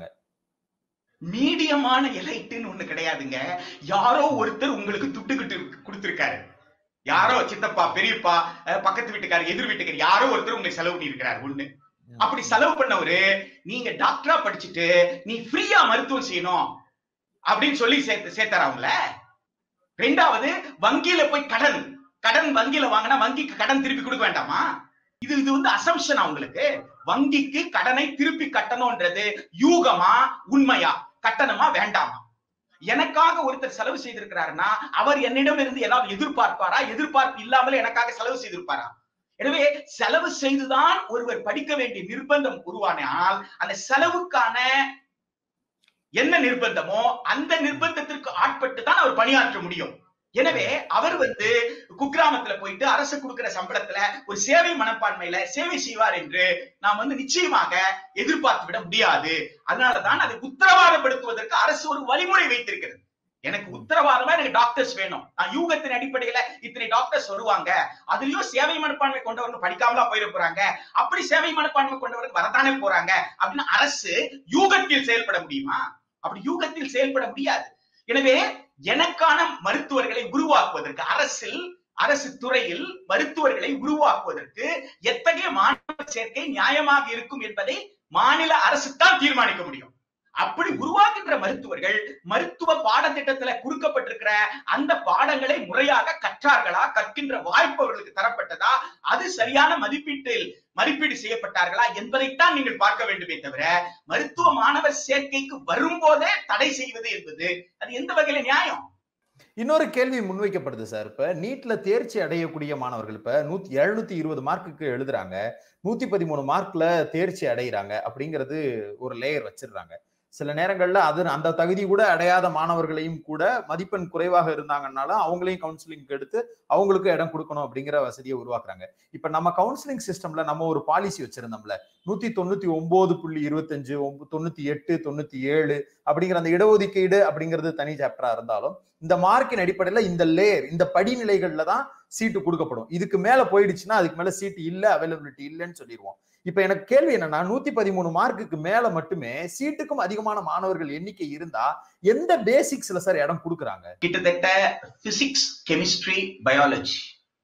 மீடியமான எலைட்டுன்னு ஒண்ணு கிடையாதுங்க யாரோ ஒருத்தர் உங்களுக்கு துட்டுக்கிட்டு கொடுத்திருக்காரு யாரோ சித்தப்பா பெரியப்பா அஹ், பக்கத்து வீட்டுக்காரர் எதிர் வீட்டுக்காரர் யாரோ ஒருத்தர் உங்களுக்கு செலவு பண்ணியிருக்கிறார் ஒண்ணு அப்படி செலவு பண்ணவரு நீங்க டாக்டரா படிச்சுட்டு நீ ஃப்ரீயா மருத்துவம் செய்யணும் அப்படின்னு சொல்லி சேர்த்து சேர்த்தாரா அவங்கள ரெண்டாவது வங்கியில போய் கடன் கடன் வங்கியில வாங்கினா வங்கிக்கு கடன் திருப்பி கொடுக்க வேண்டாமா இது இது வந்து அசம்ஷன் அவங்களுக்கு வங்கிக்கு கடனை திருப்பி கட்டணும்ன்றது யூகமா உண்மையா கட்டணமா வேண்டாமா எனக்காக ஒருத்தர் செலவு செய்திருக்கிறாருன்னா அவர் என்னிடம் இருந்து ஏதாவது எதிர்பார்ப்பாரா எதிர்பார்ப்பு இல்லாமல் எனக்காக செலவு செய்திருப்பாரா எனவே செலவு செய்துதான் ஒருவர் படிக்க வேண்டிய நிர்பந்தம் உருவானால் அந்த செலவுக்கான என்ன நிர்பந்தமோ அந்த நிர்பந்தத்திற்கு ஆட்பட்டு தான் அவர் பணியாற்ற முடியும் எனவே அவர் வந்து குக்கிராமத்துல போயிட்டு அரசு கொடுக்கிற சம்பளத்துல ஒரு சேவை மனப்பான்மையில சேவை செய்வார் என்று நாம் வந்து நிச்சயமாக எதிர்பார்த்து விட முடியாது அதனாலதான் அதை உத்தரவாதப்படுத்துவதற்கு அரசு ஒரு வழிமுறை வைத்திருக்கிறது எனக்கு உத்தரவாதமா எனக்கு டாக்டர்ஸ் வேணும் நான் யூகத்தின் அடிப்படையில இத்தனை டாக்டர்ஸ் வருவாங்க அதுலயும் சேவை மனப்பான்மை கொண்டவர்கள் படிக்காமலா போயிட போறாங்க அப்படி சேவை மனப்பான்மை கொண்டவர்கள் வரத்தானே போறாங்க அப்படின்னு அரசு யூகத்தில் செயல்பட முடியுமா அப்படி யூகத்தில் செயல்பட முடியாது எனவே எனக்கான மருத்துவர்களை உருவாக்குவதற்கு அரசில் அரசு துறையில் மருத்துவர்களை உருவாக்குவதற்கு எத்தகைய மாணவர் சேர்க்கை நியாயமாக இருக்கும் என்பதை மாநில அரசு தான் தீர்மானிக்க முடியும் அப்படி உருவாக்குகின்ற மருத்துவர்கள் மருத்துவ பாடத்திட்டத்துல கொடுக்கப்பட்டிருக்கிற அந்த பாடங்களை முறையாக கற்றார்களா கற்கின்ற வாய்ப்பு அவர்களுக்கு தரப்பட்டதா அது சரியான மதிப்பீட்டில் மதிப்பீடு செய்யப்பட்டார்களா என்பதைத்தான் நீங்கள் பார்க்க வேண்டுமே தவிர மருத்துவ மாணவர் சேர்க்கைக்கு வரும்போதே தடை செய்வது என்பது அது எந்த வகையில நியாயம் இன்னொரு கேள்வி முன்வைக்கப்படுது சார் இப்ப நீட்ல தேர்ச்சி அடையக்கூடிய மாணவர்கள் இப்ப நூத்தி எழுநூத்தி இருபது மார்க்குக்கு எழுதுறாங்க நூத்தி பதிமூணு மார்க்ல தேர்ச்சி அடைகிறாங்க அப்படிங்கிறது ஒரு லேயர் வச்சிடுறாங்க சில நேரங்கள்ல அது அந்த தகுதி கூட அடையாத மாணவர்களையும் கூட மதிப்பெண் குறைவாக இருந்தாங்கன்னாலும் அவங்களையும் கவுன்சிலிங் எடுத்து அவங்களுக்கு இடம் கொடுக்கணும் அப்படிங்கிற வசதியை உருவாக்குறாங்க இப்ப நம்ம கவுன்சிலிங் சிஸ்டம்ல நம்ம ஒரு பாலிசி வச்சிருந்தோம்ல நூத்தி தொண்ணூத்தி ஒன்பது புள்ளி இருபத்தஞ்சு ஒன்ப- தொண்ணூத்தி எட்டு தொண்ணூத்தி ஏழு அப்படிங்கிற அந்த இடஒதுக்கீடு அப்படிங்கிறது தனி சாப்டரா இருந்தாலும் இந்த மார்க்கின் அடிப்படையில இந்த லேயர் இந்த படிநிலைகள்ல தான் சீட்டு கொடுக்கப்படும் இதுக்கு மேல போயிடுச்சுன்னா அதுக்கு மேல சீட்டு இல்ல அவைலபிலிட்டி இல்லைன்னு சொல்லிடுவோம் இப்ப எனக்கு கேள்வி என்னன்னா நூத்தி பதிமூணு மார்க்குக்கு மேல மட்டுமே சீட்டுக்கும் அதிகமான மாணவர்கள் எண்ணிக்கை இருந்தா எந்த பேசிக்ஸ்ல சார் இடம் கொடுக்குறாங்க கிட்டத்தட்ட பிசிக்ஸ் கெமிஸ்ட்ரி பயாலஜி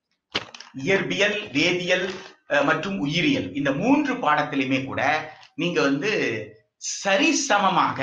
இயற்பியல் வேதியியல் அஹ், மற்றும் உயிரியல் இந்த மூன்று பாடத்திலுமே கூட நீங்க வந்து சரிசமமாக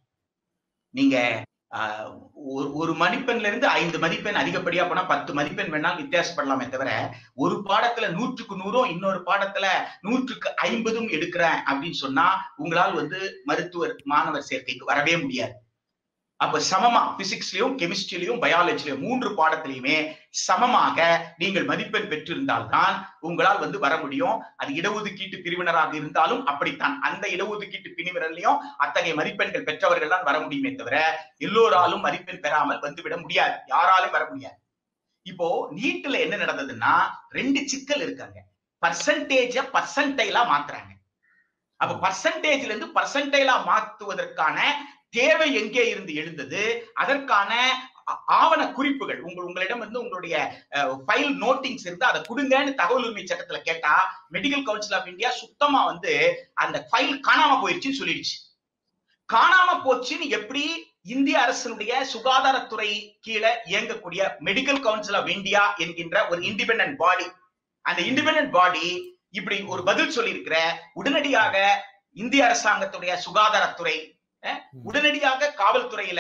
நீங்க ஆஹ், ஒரு- ஒரு மதிப்பெண்ல இருந்து ஐந்து மதிப்பெண் அதிகப்படியா போனா பத்து மதிப்பெண் வேணாலும் வித்தியாசப்படலாமே தவிர ஒரு பாடத்துல நூற்றுக்கு நூறும் இன்னொரு பாடத்துல நூற்றுக்கு ஐம்பதும் எடுக்கிறேன் அப்படின்னு சொன்னா உங்களால் வந்து மருத்துவர் மாணவர் சேர்க்கைக்கு வரவே முடியாது அப்ப சமமா பிசிக்ஸ்லயும் கெமிஸ்ட்ரியிலையும் பயாலஜிலையும் மூன்று பாடத்திலையுமே சமமாக நீங்கள் மதிப்பெண் பெற்றிருந்தால்தான் உங்களால் வந்து வர முடியும் அது இடஒதுக்கீட்டு பிரிவினராக இருந்தாலும் அப்படித்தான் அந்த இடஒதுக்கீட்டு பிரிவினர்லயும் அத்தகைய மதிப்பெண்கள் பெற்றவர்கள் தான் வர முடியுமே தவிர எல்லோராலும் மதிப்பெண் பெறாமல் வந்துவிட முடியாது யாராலும் வர முடியாது இப்போ நீட்ல என்ன நடந்ததுன்னா ரெண்டு சிக்கல் இருக்காங்க பர்சன்டேஜ பர்சன்டைலா மாத்துறாங்க அப்ப பர்சன்டேஜ்ல இருந்து பர்சன்டைலா மாத்துவதற்கான தேவை எங்கே இருந்து எழுந்தது அதற்கான ஆ- ஆவண குறிப்புகள் உங்கள் உங்களிடம் வந்து உங்களுடைய ஃபைல் நோட்டிங்ஸ் இருந்து அதை கொடுங்கன்னு தகவல் உரிமை சட்டத்துல கேட்டா மெடிக்கல் கவுன்சில் ஆஃப் இந்தியா சுத்தமா வந்து அந்த ஃபைல் காணாம போயிடுச்சுன்னு சொல்லிடுச்சு காணாம போச்சுன்னு எப்படி இந்திய அரசினுடைய சுகாதாரத்துறை கீழே இயங்கக்கூடிய மெடிக்கல் கவுன்சில் ஆஃப் இந்தியா என்கின்ற ஒரு இண்டிபெண்டன்ட் பாடி அந்த இண்டிபெண்டன்ட் பாடி இப்படி ஒரு பதில் சொல்லியிருக்கிற உடனடியாக இந்திய அரசாங்கத்துடைய சுகாதாரத்துறை அஹ், உடனடியாக காவல்துறையில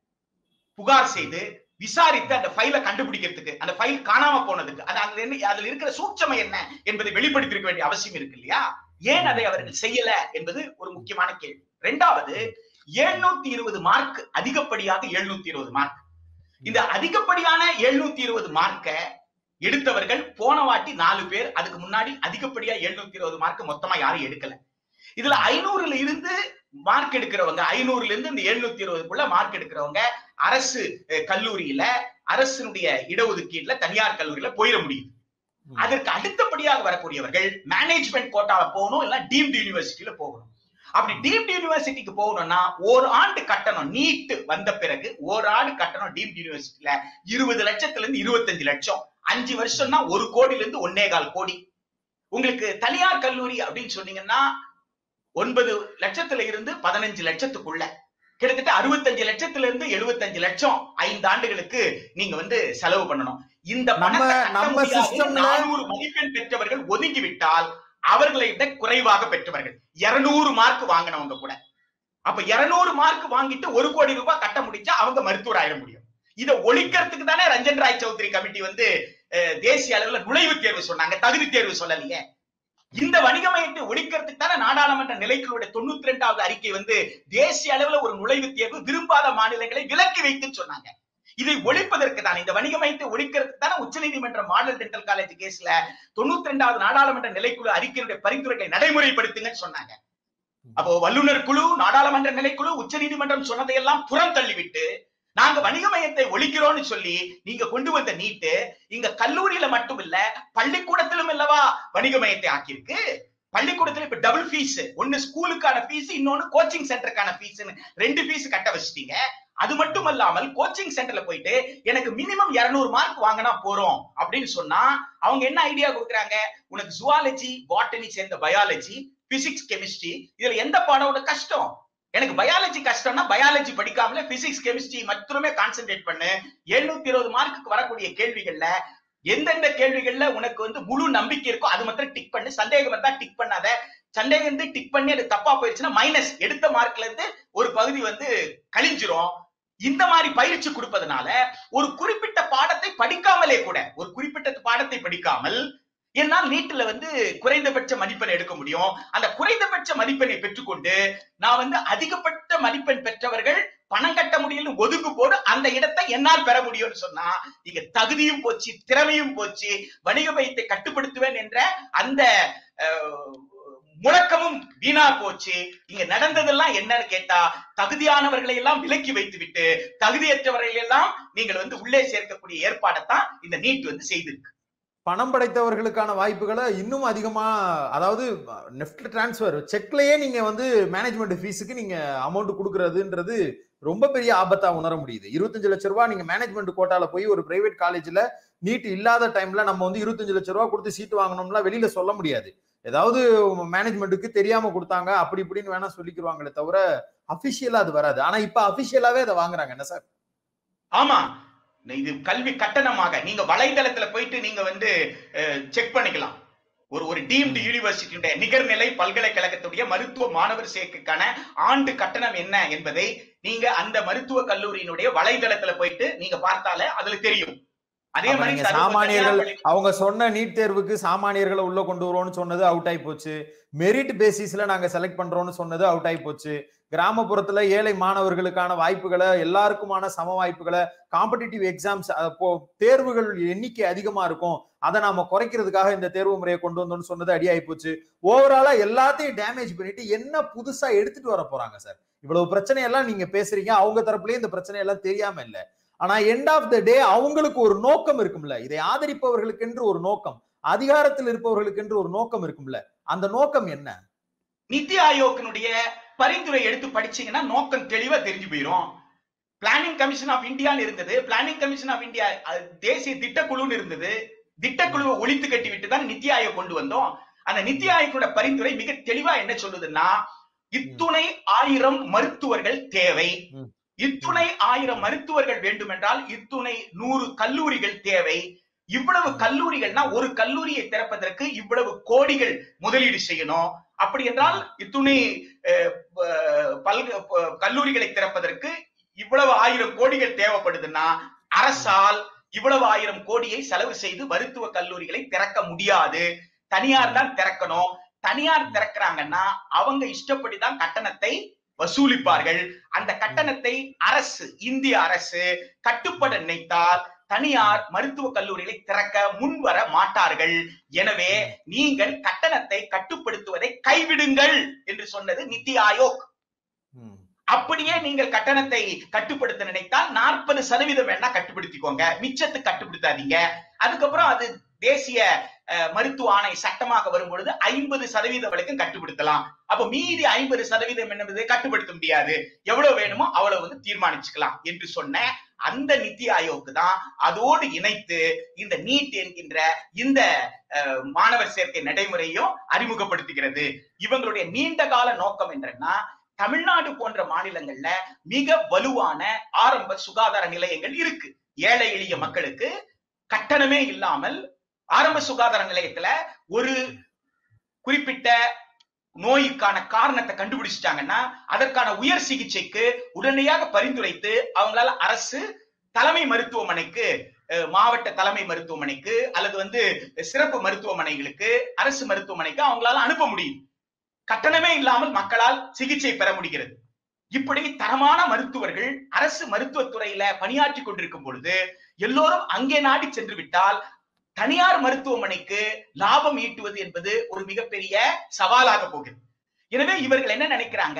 புகார் செய்து விசாரித்து அந்த ஃபைலை கண்டுபிடிக்கிறதுக்கு அந்த ஃபைல் காணாம போனதுக்கு அது அதுல என்ன அதுல இருக்கிற சூட்சமை என்ன என்பதை வெளிப்படுத்திருக்க வேண்டிய அவசியம் இருக்கு இல்லையா ஏன் அதை அவர்கள் செய்யல என்பது ஒரு முக்கியமான கேள்வி ரெண்டாவது எழுநூத்தி இருபது மார்க் அதிகப்படியாக எழுநூத்தி இருபது மார்க் இந்த அதிகப்படியான எழுநூத்தி இருபது மார்க்க எடுத்தவர்கள் போன வாட்டி நாலு பேர் அதுக்கு முன்னாடி அதிகப்படியா எழுநூத்தி இருபது மார்க் மொத்தமா யாரும் எடுக்கல இதுல ஐநூறுல இருந்து மார்க் எடுக்கிறவங்க ஐநூறுல இருந்து இந்த எழுநூத்தி இருபதுக்குள்ள மார்க் எடுக்கிறவங்க அரசு அஹ், கல்லூரியில அரசினுடைய இடஒதுக்கீடுல தனியார் கல்லூரியில போயிட முடியுது ம். அதற்கு அடுத்தபடியாக வரக்கூடியவர்கள் மேனேஜ்மெண்ட் கோட்டால போகணும் இல்ல டீம்டு யூனிவர்சிட்டியில போகணும் அப்படி டீம்டு யூனிவர்சிட்டிக்கு போகணும்னா ஒரு ஆண்டு கட்டணம் நீட் வந்த பிறகு ஒரு ஆண்டு கட்டணம் டீம்டு யூனிவர்சிட்டியில இருபது லட்சத்துல இருந்து இருபத்தஞ்சு லட்சம் அஞ்சு வருஷம்னா ஒரு கோடியில இருந்து ஒன்னே கால் கோடி உங்களுக்கு தனியார் கல்லூரி அப்படின்னு சொன்னீங்கன்னா ஒன்பது லட்சத்துல இருந்து பதினஞ்சு லட்சத்துக்குள்ள கிட்டத்தட்ட அறுபத்தஞ்சு லட்சத்துல இருந்து எழுபத்தஞ்சு லட்சம் ஐந்து ஆண்டுகளுக்கு நீங்க வந்து செலவு பண்ணணும் இந்த நம்ம- பணத்தை கட்ட நம்ம முடியாது. systemல- நானூறு மதிப்பெண் பெற்றவர்கள் ஒதுங்கி விட்டால் அவர்களை விட குறைவாக பெற்றவர்கள் இருநூறு மார்க் வாங்கினவங்க கூட அப்ப இருநூறு மார்க் வாங்கிட்டு ஒரு கோடி ரூபாய் கட்ட முடிச்சா அவங்க மருத்துவர் ஆயிட முடியும் இதை ஒழிக்கிறதுக்கு தானே ரஞ்சன் ராய் சௌத்ரி கமிட்டி வந்து அஹ், தேசிய அளவுல நுழைவுத் தேர்வு சொன்னாங்க தகுதி தேர்வு சொல்லலையே இந்த வணிகமயத்தை ஒழிக்கிறதுக்கு தானே நாடாளுமன்ற நிலைகளுடைய தொண்ணூத்தி ரெண்டாவது அறிக்கை வந்து தேசிய அளவுல ஒரு நுழைவுத் தேர்வு விரும்பாத மாநிலங்களை விலக்கி வைத்துன்னு சொன்னாங்க இதை ஒழிப்பதற்கு தான் இந்த வணிகமயத்தை ஒழிக்கிறதுக்கு தானே உச்சநீதிமன்ற மாடல் டென்டல் காலேஜ் கேஸ்ல தொண்ணூத்தி ரெண்டாவது நாடாளுமன்ற நிலைக்குழு அறிக்கையுடைய பரிந்துரைகளை நடைமுறைப்படுத்துங்கன்னு சொன்னாங்க அப்போ வல்லுநர் குழு நாடாளுமன்ற நிலைக்குழு உச்சநீதிமன்றம் சொன்னதையெல்லாம் புறம் தள்ளிவிட்டு நாங்க வணிகமயத்தை ஒழிக்கிறோம்னு சொல்லி நீங்க கொண்டு வந்த நீட்டு இங்க கல்லூரியில மட்டும் இல்ல பள்ளிக்கூடத்திலும் இல்லவா வணிகமயத்தை ஆக்கியிருக்கு பள்ளிக்கூடத்துல இப்ப டபுள் ஃபீஸ் ஒன்னு ஸ்கூலுக்கான ஃபீஸ் இன்னொன்னு கோச்சிங் சென்டருக்கான ஃபீஸ்னு ரெண்டு ஃபீஸ் கட்ட வச்சிட்டீங்க அது மட்டும் அல்லாமல் கோச்சிங் சென்டர்ல போயிட்டு எனக்கு மினிமம் 200 மார்க் வாங்கினா போறோம் அப்படின்னு சொன்னா அவங்க என்ன ஐடியா கொடுக்குறாங்க உனக்கு ஜுவாலஜி பாட்டனி சேர்ந்த பயாலஜி பிசிக்ஸ் கெமிஸ்ட்ரி இதுல எந்த பாடோட கஷ்டம் எனக்கு பயாலஜி கஷ்டம்னா பயாலஜி படிக்காமல பிசிக்ஸ் கெமிஸ்ட்ரி மட்டுமே கான்சென்ட்ரேட் பண்ணு 720 இருபது மார்க்குக்கு வரக்கூடிய கேள்விகள்ல எந்தெந்த கேள்விகள்ல உனக்கு வந்து முழு நம்பிக்கை இருக்கோ அது மாத்திரம் டிக் பண்ணு சந்தேகம் இருந்தா டிக் பண்ணாத சந்தேகம் இருந்து டிக் பண்ணி அது தப்பா போயிடுச்சுன்னா மைனஸ் எடுத்த மார்க்ல இருந்து ஒரு பகுதி வந்து கழிஞ்சிரும் இந்த மாதிரி பயிற்சி கொடுப்பதனால ஒரு குறிப்பிட்ட பாடத்தை படிக்காமலே கூட ஒரு குறிப்பிட்ட பாடத்தை படிக்காமல் என்னால் நீட்டுல வந்து குறைந்தபட்ச மதிப்பெண் எடுக்க முடியும் அந்த குறைந்தபட்ச மதிப்பெண்ணை பெற்றுக்கொண்டு நான் வந்து அதிகப்பட்ட மதிப்பெண் பெற்றவர்கள் பணம் கட்ட முடியும்னு ஒதுக்கும் போது அந்த இடத்தை என்னால் பெற முடியும்னு சொன்னா இங்க தகுதியும் போச்சு திறமையும் போச்சு வணிக பயத்தை கட்டுப்படுத்துவேன் என்ற அந்த அஹ், முழக்கமும் வீணா போச்சு இங்க நடந்ததெல்லாம் என்னன்னு கேட்டா தகுதியானவர்களை எல்லாம் விலக்கி வைத்து விட்டு தகுதியற்றவர்களை எல்லாம் நீங்கள் வந்து உள்ளே சேர்க்கக்கூடிய ஏற்பாடைத்தான் இந்த நீட் வந்து செய்திருக்கு பணம் படைத்தவர்களுக்கான வாய்ப்புகளை இன்னும் அதிகமா அதாவது நெஃப்ட் டிரான்ஸ்ஃபர் செக்லயே நீங்க வந்து மேனேஜ்மெண்ட் ஃபீஸுக்கு நீங்க அமௌண்ட் கொடுக்கறதுன்றது ரொம்ப பெரிய ஆபத்தா உணர முடியுது இருபத்தஞ்சு லட்ச ரூபாய் நீங்க மேனேஜ்மெண்ட் கோட்டால போய் ஒரு பிரைவேட் காலேஜ்ல நீட் இல்லாத டைம்ல நம்ம வந்து இருபத்தஞ்சு லட்ச ரூபாய் கொடுத்து சீட்டு வாங்கணும்னா வெளியில சொல்ல முடியாது ஏதாவது மேனேஜ்மெண்ட்டுக்கு தெரியாம கொடுத்தாங்க அப்படி இப்படின்னு வேணா சொல்லிக்கிறாங்களே தவிர அபிஷியலா அது வராது ஆனா இப்ப அபிஷியலாவே அதை வாங்குறாங்க என்ன சார் ஆமா இது கல்வி கட்டணமாக நீங்க வலைதளத்துல போயிட்டு நீங்க வந்து செக் பண்ணிக்கலாம் ஒரு ஒரு டீம்டு யூனிவர்சிட்டியுடைய நிகர்நிலை பல்கலைக்கழகத்துடைய மருத்துவ மாணவர் சேர்க்கைக்கான ஆண்டு கட்டணம் என்ன என்பதை நீங்க அந்த மருத்துவ கல்லூரியினுடைய வலைதளத்துல போயிட்டு நீங்க பார்த்தாலே அதுல தெரியும் அதே அப்ப மாதிரி நீங்க சர்வ சாமானியர்கள் தனியார் பள்ளி- அவங்க சொன்ன நீட் தேர்வுக்கு சாமானியர்களை உள்ள கொண்டு வரோம்னு சொன்னது அவுட் ஆகி போச்சு மெரிட் பேசிஸ்ல நாங்க செலக்ட் பண்றோம்னு சொன்னது அவுட் ஆகி போச்சு கிராமப்புறத்துல ஏழை மாணவர்களுக்கான வாய்ப்புகளை எல்லாருக்குமான சம வாய்ப்புகளை காம்படிட்டிவ் எக்ஸாம்ஸ் தேர்வுகள் எண்ணிக்கை அதிகமா இருக்கும் அதை நாம குறைக்கிறதுக்காக இந்த தேர்வு முறையை கொண்டு வந்தோம்னு சொன்னது அடியாகி போச்சு ஓவராலா எல்லாத்தையும் டேமேஜ் பண்ணிட்டு என்ன புதுசா எடுத்துட்டு வர போறாங்க சார் இவ்வளவு பிரச்சனையெல்லாம் நீங்க பேசுறீங்க அவங்க தரப்புலயே இந்த பிரச்சனையெல்லாம் தெரியாம இல்ல ஆனா எண்ட் ஆஃப் த டே அவங்களுக்கு ஒரு நோக்கம் இருக்கும்ல இதை ஆதரிப்பவர்களுக்கு என்று ஒரு நோக்கம் அதிகாரத்தில் இருப்பவர்களுக்கு என்று ஒரு நோக்கம் இருக்கும்ல அந்த நோக்கம் என்ன நித்தி ஆயோக்கினுடைய பரிந்துரை எடுத்து படிச்சீங்கன்னா நோக்கம் தெளிவா தெரிஞ்சு போயிரும் பிளானிங் கமிஷன் ஆஃப் இந்தியான்னு இருந்தது பிளானிங் கமிஷன் ஆஃப் இந்தியா தேசிய திட்டக்குழுன்னு இருந்தது திட்டக்குழுவை ஒழித்து கட்டி விட்டு தான் நித்தி ஆயோக் கொண்டு வந்தோம் அந்த நித்தி ஆயோக்கோட பரிந்துரை மிக தெளிவா என்ன சொல்லுதுன்னா இத்துணை ஆயிரம் மருத்துவர்கள் தேவை ம். இத்துணை ஆயிரம் மருத்துவர்கள் வேண்டுமென்றால் இத்துணை நூறு கல்லூரிகள் தேவை இவ்வளவு கல்லூரிகள்னா ஒரு கல்லூரியை திறப்பதற்கு இவ்வளவு கோடிகள் முதலீடு செய்யணும் அப்படி என்றால் இத்துணை அஹ், ப- பல்க ப- கல்லூரிகளை திறப்பதற்கு இவ்வளவு ஆயிரம் கோடிகள் தேவைப்படுதுன்னா அரசால் இவ்வளவு ஆயிரம் கோடியை செலவு செய்து மருத்துவ கல்லூரிகளை திறக்க முடியாது தனியார் தான் திறக்கணும் தனியார் திறக்கிறாங்கன்னா அவங்க இஷ்டப்படிதான் கட்டணத்தை வசூலிப்பார்கள் அந்த கட்டணத்தை அரசு இந்திய அரசு கட்டுப்பட நினைத்தால் தனியார் மருத்துவ கல்லூரிகளை திறக்க முன்வர மாட்டார்கள் எனவே நீங்கள் கட்டணத்தை கட்டுப்படுத்துவதை கைவிடுங்கள் என்று சொன்னது நித்தி ஆயோக் ம். அப்படியே நீங்கள் கட்டணத்தை கட்டுப்படுத்த நினைத்தால் நாற்பது சதவீதம் வேணா கட்டுப்படுத்திக்கோங்க மிச்சத்தை கட்டுப்படுத்தாதீங்க அதுக்கப்புறம் அது தேசிய அஹ், மருத்துவ ஆணை சட்டமாக வரும் பொழுது ஐம்பது சதவீதம் வரைக்கும் கட்டுப்படுத்தலாம் அப்ப மீதி ஐம்பது சதவீதம் என்னது கட்டுப்படுத்த முடியாது எவ்வளவு வேணுமோ அவ்வளவு வந்து தீர்மானிச்சுக்கலாம் என்று சொன்ன அந்த நித்தி ஆயோக்கு தான் அதோடு இணைத்து இந்த நீட் என்கின்ற இந்த அஹ், மாணவர் சேர்க்கை நடைமுறையும் அறிமுகப்படுத்துகிறது இவங்களுடைய நீண்ட கால நோக்கம் என்னன்னா தமிழ்நாடு போன்ற மாநிலங்கள்ல மிக வலுவான ஆரம்ப சுகாதார நிலையங்கள் இருக்கு ஏழை எளிய மக்களுக்கு கட்டணமே இல்லாமல் ஆரம்ப சுகாதார நிலையத்துல ஒரு குறிப்பிட்ட நோய்க்கான காரணத்தை கண்டுபிடிச்சிட்டாங்கன்னா அதற்கான உயர் சிகிச்சைக்கு உடனடியாக பரிந்துரைத்து அவங்களால அரசு தலைமை மருத்துவமனைக்கு அஹ், மாவட்ட தலைமை மருத்துவமனைக்கு அல்லது வந்து சிறப்பு மருத்துவமனைகளுக்கு அரசு மருத்துவமனைக்கு அவங்களால அனுப்ப முடியும் கட்டணமே இல்லாமல் மக்களால் சிகிச்சை பெற முடிகிறது இப்படி தரமான மருத்துவர்கள் அரசு மருத்துவத்துறையில பணியாற்றி கொண்டிருக்கும் பொழுது எல்லோரும் அங்கே நாடி சென்று விட்டால் தனியார் மருத்துவமனைக்கு லாபம் ஈட்டுவது என்பது ஒரு மிகப்பெரிய சவாலாக போகிறது எனவே இவர்கள் என்ன நினைக்கிறாங்க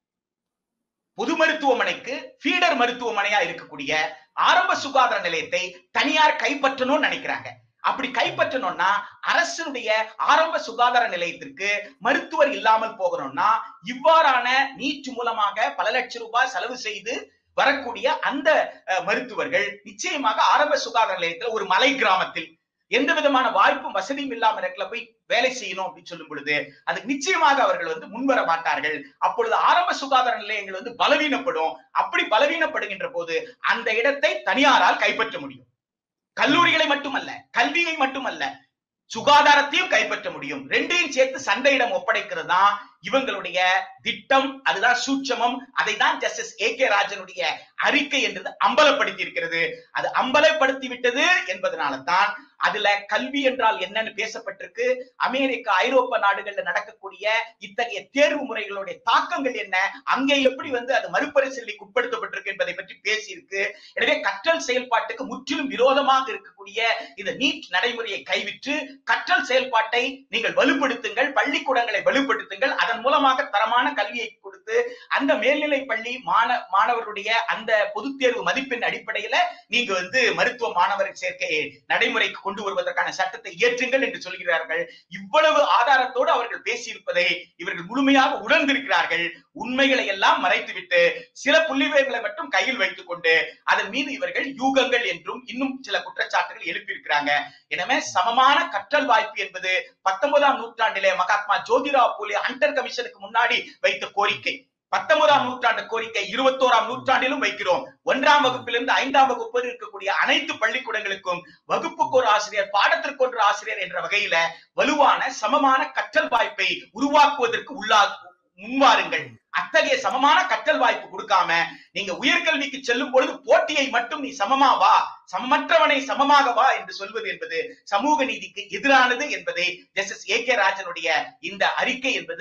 பொது மருத்துவமனைக்கு ஃபீடர் மருத்துவமனையா இருக்கக்கூடிய ஆரம்ப சுகாதார நிலையத்தை தனியார் கைப்பற்றணும்னு நினைக்கிறாங்க அப்படி கைப்பற்றணும்னா அரசினுடைய ஆரம்ப சுகாதார நிலையத்திற்கு மருத்துவர் இல்லாமல் போகணும்னா இவ்வாறான நீட் மூலமாக பல லட்சம் ரூபாய் செலவு செய்து வரக்கூடிய அந்த அஹ், மருத்துவர்கள் நிச்சயமாக ஆரம்ப சுகாதார நிலையத்தில் ஒரு மலை கிராமத்தில் எந்த விதமான வாய்ப்பும் வசதியும் இல்லாம இடத்துல போய் வேலை செய்யணும் அப்படின்னு சொல்லும் பொழுது அதுக்கு நிச்சயமாக அவர்கள் வந்து முன்வர மாட்டார்கள் அப்பொழுது ஆரம்ப சுகாதார நிலையங்கள் வந்து பலவீனப்படும் அப்படி பலவீனப்படுகின்ற போது அந்த இடத்தை தனியாரால் கைப்பற்ற முடியும் கல்லூரிகளை மட்டுமல்ல கல்வியை மட்டுமல்ல சுகாதாரத்தையும் கைப்பற்ற முடியும் ரெண்டையும் சேர்த்து சண்டையிடம் ஒப்படைக்கிறது தான் இவங்களுடைய திட்டம் அதுதான் சூட்சமம் அதை தான் ஜஸ்டிஸ் ஏ கே ராஜனுடைய அறிக்கை என்றது அம்பலப்படுத்தி இருக்கிறது அது அம்பலப்படுத்தி விட்டது என்பதனால தான் அதுல கல்வி என்றால் என்னன்னு பேசப்பட்டிருக்கு அமெரிக்கா ஐரோப்பா நாடுகள்ல நடக்கக்கூடிய இத்தகைய தேர்வு முறைகளுடைய தாக்கங்கள் என்ன அங்கே எப்படி வந்து அது மறுபரிசீலனைக்கு உட்படுத்தப்பட்டிருக்கு என்பதை பற்றி பேசியிருக்கு எனவே கற்றல் செயல்பாட்டுக்கு முற்றிலும் விரோதமாக இருக்கக்கூடிய இந்த நீட் நடைமுறையை கைவிட்டு கற்றல் செயல்பாட்டை நீங்கள் வலுப்படுத்துங்கள் பள்ளிக்கூடங்களை வலுப்படுத்துங்கள் அதன் மூலமாக தரமான கல்வியை கொடுத்து அந்த மேல்நிலை பள்ளி மாண மாணவர்களுடைய அந்த பொதுத் தேர்வு மதிப்பெண் அடிப்படையில நீங்க வந்து மருத்துவ மாணவர் சேர்க்கையை நடைமுறைக்கு கொண்டு வருவதற்கான சட்டத்தை இயற்றுங்கள் என்று சொல்கிறார்கள் இவ்வளவு ஆதாரத்தோடு அவர்கள் பேசியிருப்பதை இவர்கள் முழுமையாக உணர்ந்திருக்கிறார்கள் உண்மைகளை எல்லாம் மறைத்துவிட்டு சில புள்ளிவிவரங்களை மட்டும் கையில் வைத்துக் கொண்டு அதன் மீது இவர்கள் யூகங்கள் என்றும் இன்னும் சில குற்றச்சாட்டுகள் எழுப்பியிருக்கிறாங்க எனவே சமமான கற்றல் வாய்ப்பு என்பது பத்தொன்பதாம் நூற்றாண்டிலே மகாத்மா ஜோதிராவ் பூலே ஹண்டர் கமிஷனுக்கு முன்னாடி வைத்த கோரிக்கை பத்தொன்பதாம் நூற்றாண்டு கோரிக்கை இருபத்தோராம் நூற்றாண்டிலும் வைக்கிறோம் ஒன்றாம் வகுப்பிலிருந்து ஐந்தாம் வகுப்பு வரை இருக்கக்கூடிய அனைத்து பள்ளிக்கூடங்களுக்கும் வகுப்புக்கு ஒரு ஆசிரியர் பாடத்திற்கு ஒரு ஆசிரியர் என்ற வகையில வலுவான சமமான கற்றல் வாய்ப்பை உருவாக்குவதற்கு உள்ளா முன்வாருங்கள் அத்தகைய சமமான கற்றல் வாய்ப்பு கொடுக்காம நீங்க உயர்கல்விக்கு செல்லும் பொழுது போட்டியை மட்டும் நீ சமமா வா சமமற்றவனை சமமாக வா என்று சொல்வது என்பது சமூக நீதிக்கு எதிரானது என்பதை ஜஸ்டிஸ் ஏ கே ராஜனுடைய இந்த அறிக்கை என்பது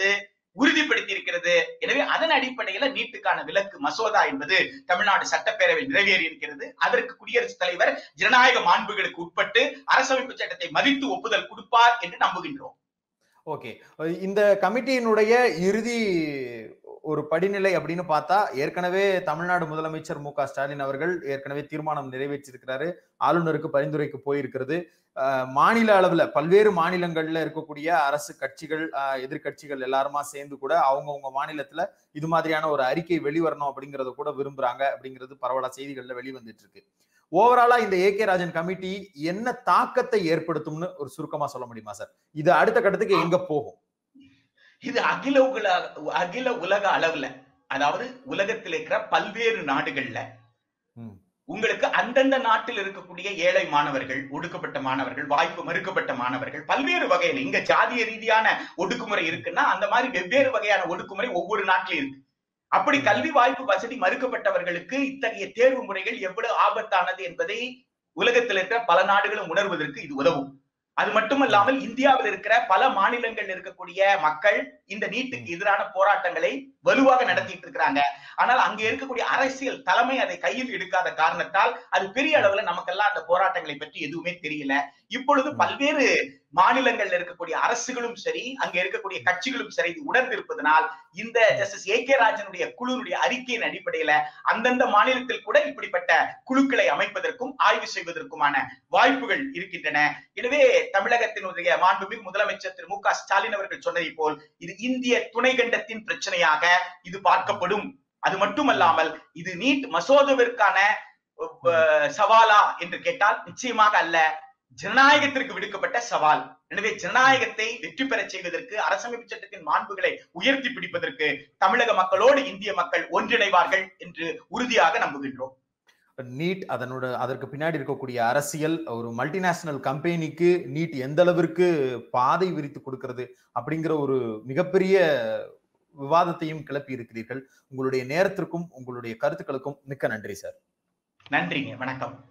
உறுதிப்படுத்தி இருக்கிறது எனவே அதன் அடிப்படையில நீட்டுக்கான விலக்கு மசோதா என்பது தமிழ்நாடு சட்டப்பேரவையில் நிறைவேறி இருக்கிறது அதற்கு குடியரசுத் தலைவர் ஜனநாயக மாண்புகளுக்கு உட்பட்டு அரசமைப்பு சட்டத்தை மதித்து ஒப்புதல் கொடுப்பார் என்று நம்புகின்றோம் ஓகே இந்த கமிட்டியினுடைய இறுதி ஒரு படிநிலை அப்படின்னு பார்த்தா ஏற்கனவே தமிழ்நாடு முதலமைச்சர் மு க ஸ்டாலின் அவர்கள் ஏற்கனவே தீர்மானம் நிறைவேற்றிருக்கிறாரு ஆளுநருக்கு பரிந்துரைக்கு போயிருக்கிறது அஹ், மாநில அளவுல பல்வேறு மாநிலங்கள்ல இருக்கக்கூடிய அரசு கட்சிகள் அஹ், எதிர்க்கட்சிகள் எல்லாருமா சேர்ந்து கூட அவங்கவுங்க மாநிலத்துல இது மாதிரியான ஒரு அறிக்கை வெளிவரணும் அப்படிங்கறத கூட விரும்புறாங்க அப்படிங்கிறது பரவலா செய்திகள்ல வெளிவந்துட்டு இருக்கு ஓவராலா இந்த ஏ கே ராஜன் கமிட்டி என்ன தாக்கத்தை ஏற்படுத்தும்னு ஒரு சுருக்கமா சொல்ல முடியுமா சார் இது அடுத்த கட்டத்துக்கு எங்க போகும் இது அகில உலக அகில உலக அளவுல அதாவது உலகத்தில் இருக்கிற பல்வேறு நாடுகள்ல ம். உங்களுக்கு அந்தந்த நாட்டில் இருக்கக்கூடிய ஏழை மாணவர்கள் ஒடுக்கப்பட்ட மாணவர்கள் வாய்ப்பு மறுக்கப்பட்ட மாணவர்கள் பல்வேறு வகையில இங்க ஜாதிய ரீதியான ஒடுக்குமுறை இருக்குன்னா அந்த மாதிரி வெவ்வேறு வகையான ஒடுக்குமுறை ஒவ்வொரு நாட்டிலும் இருக்கு அப்படி கல்வி வாய்ப்பு வசதி மறுக்கப்பட்டவர்களுக்கு இத்தகைய தேர்வு முறைகள் எவ்வளவு ஆபத்தானது என்பதை உலகத்தில் இருக்கிற பல நாடுகளும் உணர்வதற்கு இது உதவும் அது மட்டுமல்லாமல் இந்தியாவில் இருக்கிற பல மாநிலங்கள் இருக்கக்கூடிய மக்கள் இந்த நீட்டுக்கு எதிரான போராட்டங்களை வலுவாக நடத்திட்டு இருக்கிறாங்க ஆனால் அங்க இருக்கக்கூடிய அரசியல் தலைமை அதை கையில் எடுக்காத காரணத்தால் அது பெரிய அளவுல நமக்கெல்லாம் அந்த போராட்டங்களை பற்றி எதுவுமே தெரியல இப்பொழுது பல்வேறு மாநிலங்கள்ல இருக்கக்கூடிய அரசுகளும் சரி அங்க இருக்கக்கூடிய கட்சிகளும் சரி இது உணர்ந்திருப்பதனால் இந்த ஜஸ்டிஸ் ஏ கே ராஜனுடைய குழுவுடைய அறிக்கையின் அடிப்படையில அந்தந்த மாநிலத்தில் கூட இப்படிப்பட்ட குழுக்களை அமைப்பதற்கும் ஆய்வு செய்வதற்குமான வாய்ப்புகள் இருக்கின்றன எனவே தமிழகத்தினுடைய மாண்புமிகு முதலமைச்சர் திரு மு க ஸ்டாலின் அவர்கள் சொன்னதை போல் இது இந்திய துணைக்கண்டத்தின் பிரச்சனையாக இது பார்க்கப்படும் அது மட்டுமல்லாமல் இது நீட் மசோதாவிற்கான அஹ், சவாலா என்று கேட்டால் நிச்சயமாக அல்ல ஜனநாயகத்திற்கு விடுக்கப்பட்ட சவால் எனவே ஜனநாயகத்தை வெற்றி பெறச் செய்வதற்கு அரசமைப்பு சட்டத்தின் மாண்புகளை உயர்த்தி பிடிப்பதற்கு தமிழக மக்களோடு இந்திய மக்கள் ஒன்றிணைவார்கள் என்று உறுதியாக நம்புகின்றோம் நீட் அதனோட அதற்கு பின்னாடி இருக்கக்கூடிய அரசியல் ஒரு மல்டிநேஷனல் கம்பெனிக்கு நீட் எந்த அளவிற்கு பாதை விரித்து கொடுக்கிறது அப்படிங்கிற ஒரு மிகப்பெரிய விவாதத்தையும் கிளப்பி இருக்கிறீர்கள் உங்களுடைய நேரத்திற்கும் உங்களுடைய கருத்துக்களுக்கும் மிக்க நன்றி சார் நன்றிங்க வணக்கம்